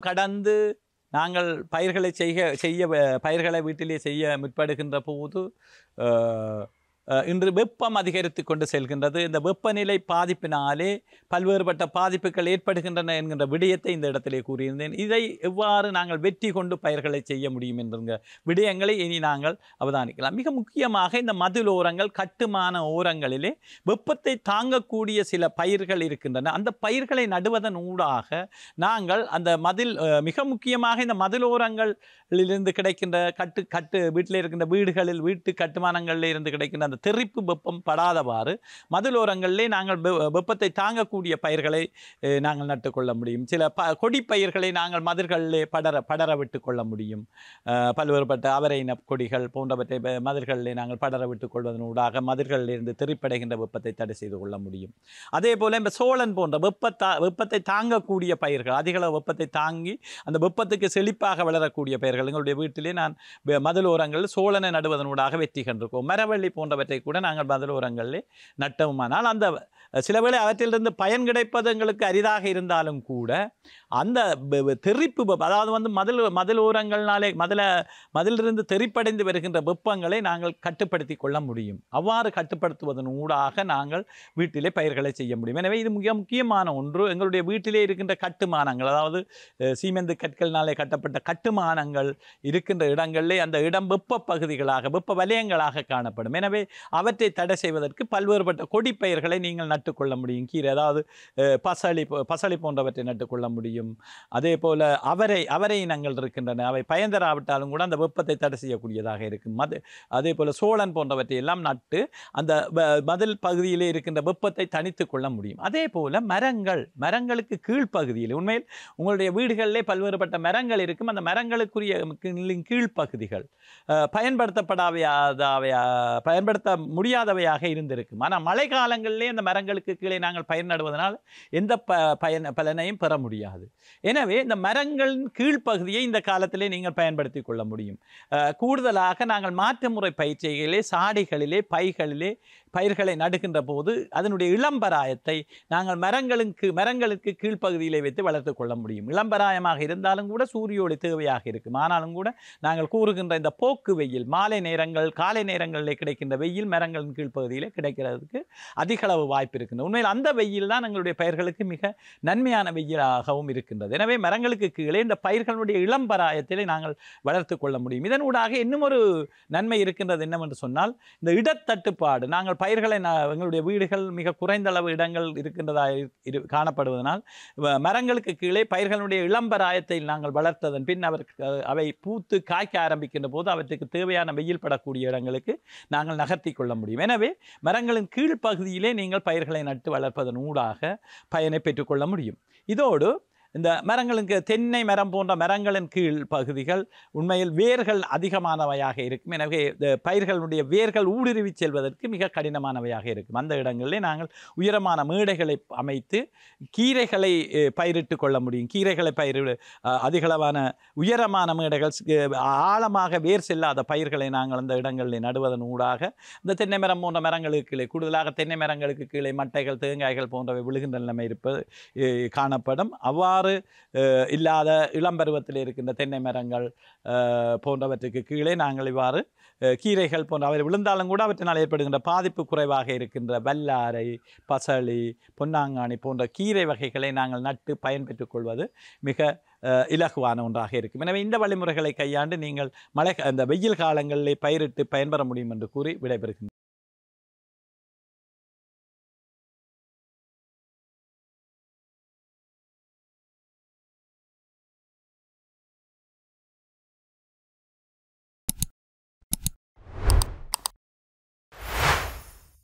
கடந்து நாங்கள் பயிர்களை செய்ய செய்ய வ- பயிர்களை வீட்டிலே செய்ய முற்படுகின்ற போது அஹ், அஹ், இன்று வெப்பம் அதிகரித்து கொண்டு செல்கின்றது இந்த வெப்பநிலை பாதிப்பினாலே பல்வேறுபட்ட பாதிப்புகள் ஏற்படுகின்றன என்கின்ற விடயத்தை இந்த இடத்திலே கூறியிருந்தேன் இதை எவ்வாறு நாங்கள் வெற்றி கொண்டு பயிர்களை செய்ய முடியும் என்கிற விடயங்களை இனி நாங்கள் அவதானிக்கலாம் மிக முக்கியமாக இந்த மதிலோரங்கள் கட்டுமான ஓரங்களிலே வெப்பத்தை தாங்கக்கூடிய சில பயிர்கள் இருக்கின்றன அந்த பயிர்களை நடுவதன் ஊடாக நாங்கள் அந்த மதில் அஹ், மிக முக்கியமாக இந்த மதிலோரங்களிலிருந்து கிடைக்கின்ற கட்டு கட்டு வீட்டில் இருக்கின்ற வீடுகளில் வீட்டு கட்டுமானங்களில் இருந்து கிடைக்கின்ற அந்த தெறிப்பு வெப்பம் படாதவாறு மதிலோரங்களிலே நாங்கள் வெ- வெப்பத்தை தாங்கக்கூடிய பயிர்களை அஹ், நாங்கள் நட்டுக்கொள்ள முடியும் சில ப கொடி பயிர்களை நாங்கள் மதில்களிலே படர படர விட்டு கொள்ள முடியும் அஹ், பல்வேறுபட்ட அவரை இன கொடிகள் போன்றவற்றை வ- மதில்களிலே நாங்கள் படர விட்டுக் கொள்வதனூடாக மதில்களிலிருந்து தெறிப்படைகின்ற வெப்பத்தை தடை செய்து கொள்ள முடியும் அதே போல இந்த சோழன் போன்ற வெப்பத்தா வெப்பத்தை தாங்கக்கூடிய பயிர்கள் அதிகளவு வெப்பத்தை தாங்கி அந்த வெப்பத்துக்கு செழிப்பாக வளரக்கூடிய பயிர்கள் எங்களுடைய வீட்டிலே நான் வ- மதிலோரங்களில் சோழனை நடுவதனூடாக வெற்றி கண்டிருக்கோம் மரவள்ளி போன்றவற்றை கூட நாங்கள் மதிலோரங்களிலே நட்டவுமானால் அந்த அஹ், சில வேளை அவற்றிலிருந்து பயன் கிடைப்பது எங்களுக்கு அரிதாக இருந்தாலும் கூட அந்த வெ- வெ- தெறிப்பு வெப்ப- அதாவது வந்து மதில் மதிலோரங்கள்னாலே மதில மதிலிருந்து தெறிப்படைந்து வருகின்ற வெப்பங்களை நாங்கள் கட்டுப்படுத்தி கொள்ள முடியும் அவ்வாறு கட்டுப்படுத்துவதன் ஊடாக நாங்கள் வீட்டிலே பயிர்களை செய்ய முடியும் எனவே இது மிக முக்கியமான ஒன்று எங்களுடைய வீட்டிலே இருக்கின்ற கட்டுமானங்கள் அதாவது அஹ், சீமெந்து கற்கள்னாலே கட்டப்பட்ட கட்டுமானங்கள் இருக்கின்ற இடங்களிலே அந்த இடம் வெப்ப பகுதிகளாக வெப்ப வலயங்களாக காணப்படும் எனவே அவற்றை தடை செய்வதற்கு பல்வேறுபட்ட கொடி பயிர்களை நீங்கள் நட்டுக்கொள்ள முடியும் கீரை அதாவது அஹ், பசளி போ- பசளி போன்றவற்றை நட்டுக்கொள்ள முடியும் அதே போல அவரை அவரை இனங்கள் இருக்கின்றன அவை பயன்தராவிட்டாலும் கூட அந்த வெப்பத்தை தடை செய்யக்கூடியதாக இருக்கும் மது அதே போல சோழன் போன்றவற்றை எல்லாம் நட்டு அந்த வ- மதில் பகுதியிலே இருக்கின்ற வெப்பத்தை தணித்து கொள்ள முடியும் அதே போல மரங்கள் மரங்களுக்கு கீழ்ப்பகுதியில் உண்மையில் உங்களுடைய வீடுகளிலே பல்வேறுபட்ட மரங்கள் இருக்கும் அந்த மரங்களுக்குரிய கீழ்- கீழ்ப்பகுதிகள் அஹ், பயன்படுத்தப்படாவையாதவையா பயன்படுத்த முடியாதவையாக இருந்திருக்கும் ஆனால் மழை காலங்களிலே அந்த மரங்களுக்கு கீழே நாங்கள் பயிர் நடுவதனால் எந்த ப பயன் பலனையும் பெற முடியாது எனவே இந்த மரங்களின் கீழ்ப்பகுதியை இந்த காலத்திலே நீங்கள் பயன்படுத்தி கொள்ள முடியும் அஹ், கூடுதலாக நாங்கள் மாற்று முறை பயிற்சிகளிலே சாடிகளிலே பைகளிலே பயிர்களை நடுகின்ற போது அதனுடைய இளம்பராயத்தை நாங்கள் மரங்களுக்கு மரங்களுக்கு கீழ்ப்பகுதியிலே வைத்து வளர்த்து கொள்ள முடியும் இளம்பராயமாக இருந்தாலும் கூட சூரிய ஒளி தேவையாக இருக்கும் ஆனாலும் கூட நாங்கள் கூறுகின்ற இந்த போக்கு வெயில் மாலை நேரங்கள் காலை நேரங்களில் கிடைக்கின்ற வெயில் மரங்களின் கீழ்ப்பகுதியிலே கிடைக்கிறதுக்கு அதிக அளவு வாய்ப்பு இருக்கின்றது உண்மையில் அந்த வெயில் தான் எங்களுடைய பயிர்களுக்கு மிக நன்மையான வெயிலாகவும் இருக்கின்றது எனவே மரங்களுக்கு கீழே இந்த பயிர்களுடைய இளம்பராயத்திலே நாங்கள் வளர்த்து கொள்ள முடியும் இதனூடாக இன்னும் ஒரு நன்மை இருக்கின்றது என்னவென்று சொன்னால் இந்த இடத்தட்டுப்பாடு நாங்கள் பயிர்களை ந- எங்களுடைய வீடுகள் மிக குறைந்த அளவு இடங்கள் இருக்கின்றதா இரு- இரு காணப்படுவதனால் வ- மரங்களுக்கு கீழே பயிர்களுடைய இளம்பராயத்தை நாங்கள் வளர்த்ததன் பின் அவர் அவை பூத்து காய்க்க ஆரம்பிக்கின்ற போது அவற்றுக்கு தேவையான வெயில் படக்கூடிய இடங்களுக்கு நாங்கள் நகர்த்தி கொள்ள முடியும் எனவே மரங்களின் கீழ்ப்பகுதியிலே நீங்கள் பயிர்களை நட்டு வளர்ப்பதன் ஊடாக பயனை பெற்றுக்கொள்ள முடியும் இதோடு இந்த மரங்களுக்கு தென்னை மரம் போன்ற மரங்களின் கீழ் பகுதிகள் உண்மையில் வேர்கள் அதிகமானவையாக இருக்கும் எனவே இந்த பயிர்களுடைய வேர்கள் ஊடுருவி செல்வதற்கு மிக கடினமானவையாக இருக்கும் அந்த இடங்களிலே நாங்கள் உயரமான மேடைகளை அமைத்து கீரைகளை அஹ், பயிரிட்டு கொள்ள முடியும் கீரைகளை பயிரிடு அஹ், அதிகளவான உயரமான மேடைகள் அஹ், ஆழமாக வேர் செல்லாத பயிர்களை நாங்கள் அந்த இடங்களில் நடுவதன் ஊடாக இந்த தென்னை மரம் போன்ற மரங்களுக்கு கீழே கூடுதலாக தென்னை மரங்களுக்கு கீழே மட்டைகள் தேங்காய்கள் போன்றவை விழுகின்ற நிலைமை இருப்பது அஹ், காணப்படும் அவ்வாறு அஹ், இல்லாத இளம்பருவத்தில் இருக்கின்ற தென்னை மரங்கள் அஹ், போன்றவற்றுக்கு கீழே நாங்கள் இவ்வாறு அஹ், கீரைகள் போன்ற அவை விழுந்தாலும் கூட அவற்றினால் ஏற்படுகின்ற பாதிப்பு குறைவாக இருக்கின்ற வல்லாரை பசளி பொன்னாங்கானி போன்ற கீரை வகைகளை நாங்கள் நட்டு பயன்பெற்றுக் கொள்வது மிக அஹ், இலகுவான ஒன்றாக இருக்கும் எனவே இந்த வழிமுறைகளை கையாண்டு நீங்கள் மழை அந்த வெயில் காலங்களிலே பயிரிட்டு பயன்பெற முடியும் என்று கூறி விடைபெறுகின்றேன்